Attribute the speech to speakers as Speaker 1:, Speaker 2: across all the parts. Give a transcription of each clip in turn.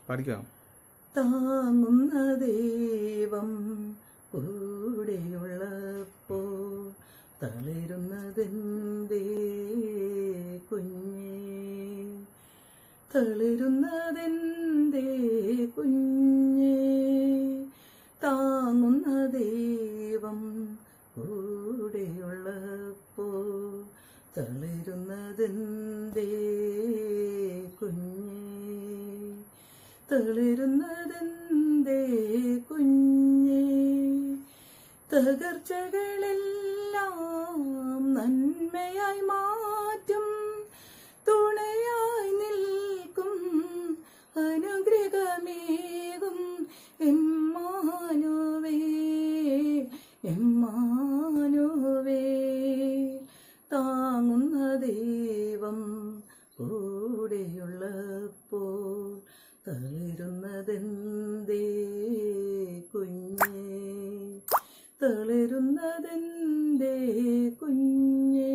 Speaker 1: പഠിക്കാം
Speaker 2: താങ്ങുന്ന ദൈവം കൂടെയുള്ളപ്പോ തളരുന്നതെന്തേ കുഞ്ഞേ തളരുന്നതെന്തേ കുഞ്ഞേ താങ്ങുന്ന ദൈവം കൂടെയുള്ളപ്പോ തളരുന്നതെന്തേ കുഞ്ഞേ തളിരുന്നതെന്തേ കുഞ്ഞേ തകർച്ചകളെല്ലാം നന്മയായി മാറ്റും തുണയായി നിൽക്കും അനുഗ്രഹമേകും എമ്മാനുവേ എമ്മാനുവേ താങ്ങുന്ന ദൈവം കൂടെയുള്ളപ്പോൾ തളിരുന്നതെന്തേ കുഞ്ഞേ തളിരുന്നതെന്തേ കുഞ്ഞേ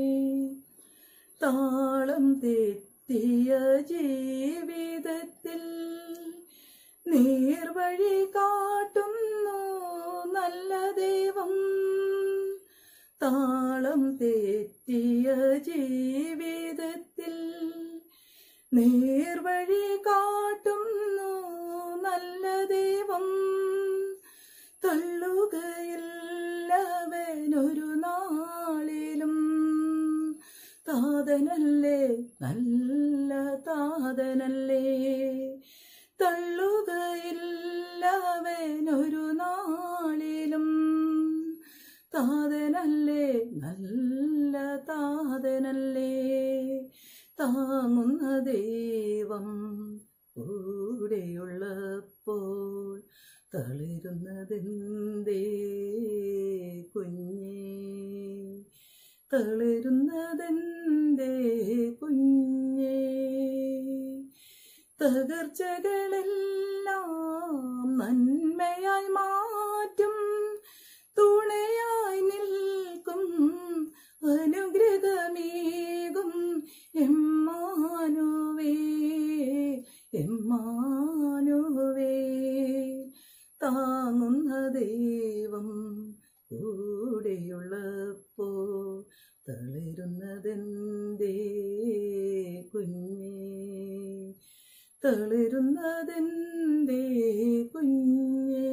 Speaker 2: താളം തെറ്റിയ ജീവിതത്തിൽ നേർവഴി കാട്ടുന്നു നല്ല ദൈവം താളം തെറ്റിയ ജീവിതത്തിൽ നേർവഴി കാട്ടുന്നു നല്ല ദൈവം തള്ളുകയില്ലവനൊരു നാളിലും താതനല്ലേ നല്ല താതനല്ലേ തള്ളുകയില്ലവനൊരു നാളിലും താതനല്ലേ നല്ല താതനല്ലേ താങ്ങുന്ന ദൈവം കൂടെയുള്ളപ്പോൾ തളിരുന്നതെന്തേ കുഞ്ഞേ തളിരുന്നതെന്തേ കുഞ്ഞേ തകർച്ചകളെല്ലാം നന്മയായി മാറ്റും തുണയായി നിൽക്കും അനുഗ്രഹമേകും എമ്മാനുവേ എമ്മാനുവേ താങ്ങുന്ന ദൈവം കൂടെയുള്ളപ്പോ തളിരുന്നതെന്തേ കുഞ്ഞേ തളിരുന്നതെന്തേ കുഞ്ഞേ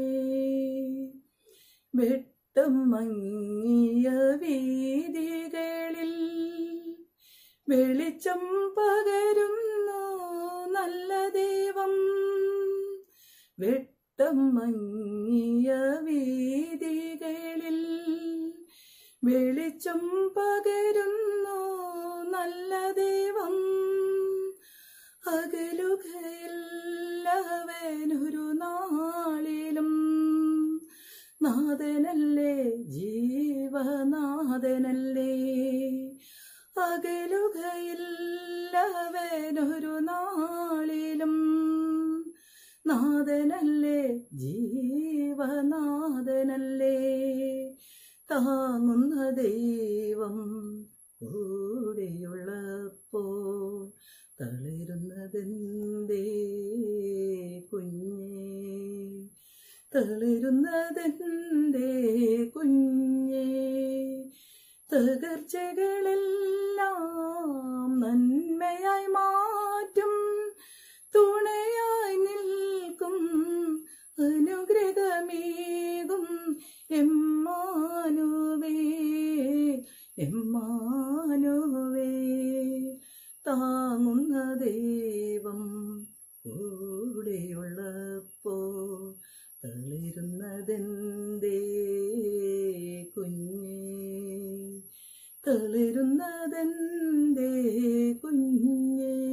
Speaker 2: വെട്ടം മങ്ങിയ വീതികളിൽ വെളിച്ചം പകരുന്നു നല്ല ദൈവം വെട്ടം മങ്ങിയ വീതികളിൽ വെളിച്ചം പകരുന്നു നല്ല ദൈവം അകലുകയില്ലവനൊരു നാളിലും നാഥനല്ലേ ജീവനാഥനല്ലേ അകലുകയില്ലവനൊരു നാളിലും നാഥനല്ലേ ജീവനാഥനല്ലേ താങ്ങുന്ന ദൈവം കൂടെയുള്ളപ്പോൾ തളിരുന്നതെന്തേ കുഞ്ഞേ തളിരുന്നതെന്തേ കുഞ്ഞേ തകർച്ചകളെല്ലാം നന്മയായി മാറ്റും തുണയായി നിൽക്കും അനുഗ്രഹമേകും എമ്മാനുവേ എമ്മാനുവേ താങ്ങുന്ന ദൈവം കൂടെയുള്ളപ്പോ തളിരുന്നതെന്തേ കുഞ്ഞേ തളിരുന്നതെന്തേ കുഞ്ഞേ